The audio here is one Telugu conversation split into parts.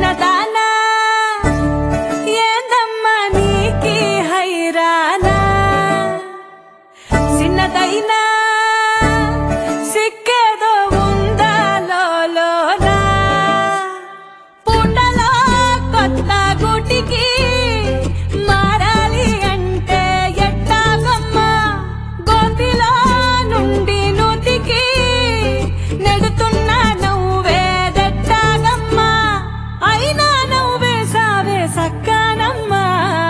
చిన్నదానా ఏందమ్మా నీకి హైరానా చిన్నదైనా సిక్కేదో ఉందా లోలోనా పూటలో కొత్త గుటికి మారాలి అంటే ఎట్టాగమ్మా గోతిలో నుండి నూతికి నెడుతున్న నువ్వేదెట్టాగమ్మా అయినా నువ్వే సావే సక్కానమ్మా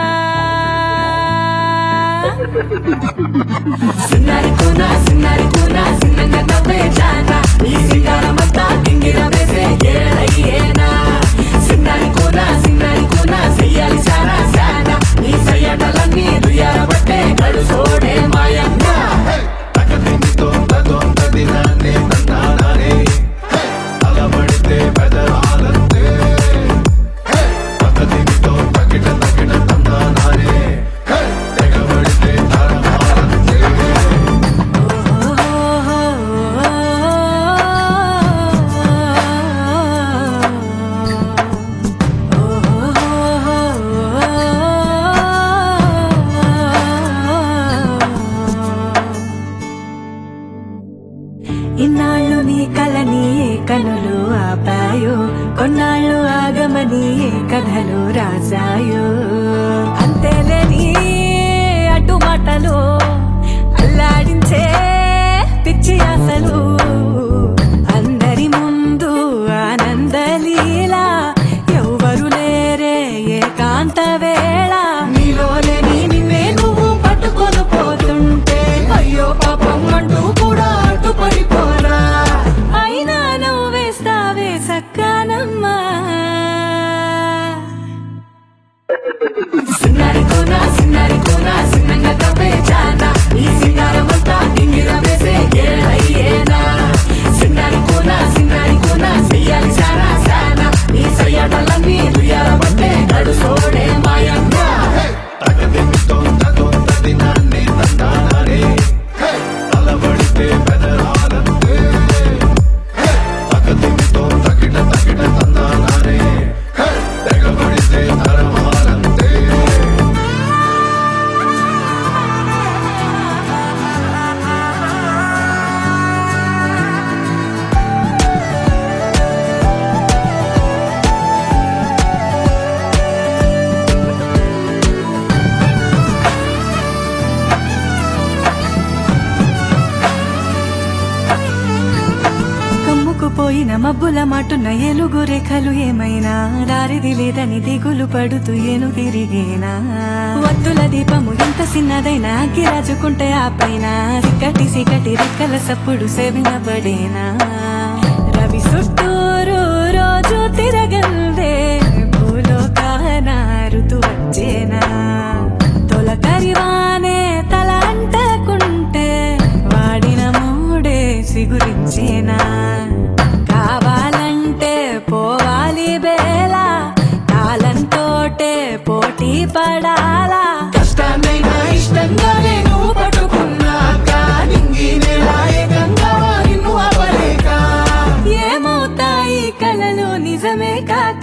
సిన్నారి కూనా సిన్నారి కూనా సిన్నంగా నవ్వే జానా ఈ సింగారమంతా డింగిర వేసే ఏడయ్యేనా సిన్నారి కూనా సిన్నారి కూనా చెయ్యాలి సారా సానా ఈ సయ్యటలన్నీ దుయ్యారబట్టే గడుసోడే మాయన్నా తకదిమితో తదొంతదినాన్ని తందానానే అలబడితే బెదరాలంతే తకదిమితో తకిట తకిట తందానానే తెగబడితే తరమాలంతే ఇన్నాళ్ళు నీ కలని ఏ కనులు ఆపాయో కొన్నాళ్ళు ఆగమని ఏ కథలు రాశాయో అంతేలేని అడ్డు మాటలు అల్లాడించే పిచ్చి ఆశలు అందరి ముందు ఆనందలీలా ఎవ్వరు లేరే ఏకాంత వేళ నీలోనే నిన్నే నువ్వు పట్టుకొని పోతుంటే అయ్యో పాపం అంటూ కూడా అడ్డుపడిపోరా అయినా నువ్వు వేస్తావే సక్కానమ్మా సిన్నారి కోనా సిన్నారి కోనా సిన్నంగా తవ్వే జానా ఈ సింగారమంతా డింగిర వేసే ఏడయ్యేనా సిన్నారి కోనా సిన్నారి కోనా చెయ్యాలి సారా సానా ఈ సయ్యాటలన్నీ దుయ్యారబట్టే గడుసోడే మాయన్నా తకదిమితో తదొంతదినాన్ని తందానానే అలబడితే బెదరాలంతే తకదిమితో తకిట తకిట తందానానే తెగబడితే తరమాలంతే కమ్ముకుపోయిన మబ్బుల మాటున్న ఏలుగు రేఖలు ఏమైనా దారిది లేదని దిగులు పడుతూ ఏను తిరిగేనా వత్తుల దీపము ఎంత చిన్నదైనా అగ్గి రాజుకుంటే ఆ పైన సిక్కటి సిక్కటి రెక్కల సప్పుడు సేవినబడేనా రవి చుట్టూరు రోజు తిరగందే భూలోకాన ఋతు వచ్చేనా తొలకరివానే తల అంటకుంటే వాడిన మూడే సిగురించేనా కావాలంటే పోవాలి బేల కాలంతోటే పోటీ పడాలా కష్టాన్నైనా ఇష్టంగానే నువ్వు పట్టుకున్నాక నింగి నేలాయకంగా నిన్ను అవలేక ఏమవుతాయి కలలు నిజమే కాక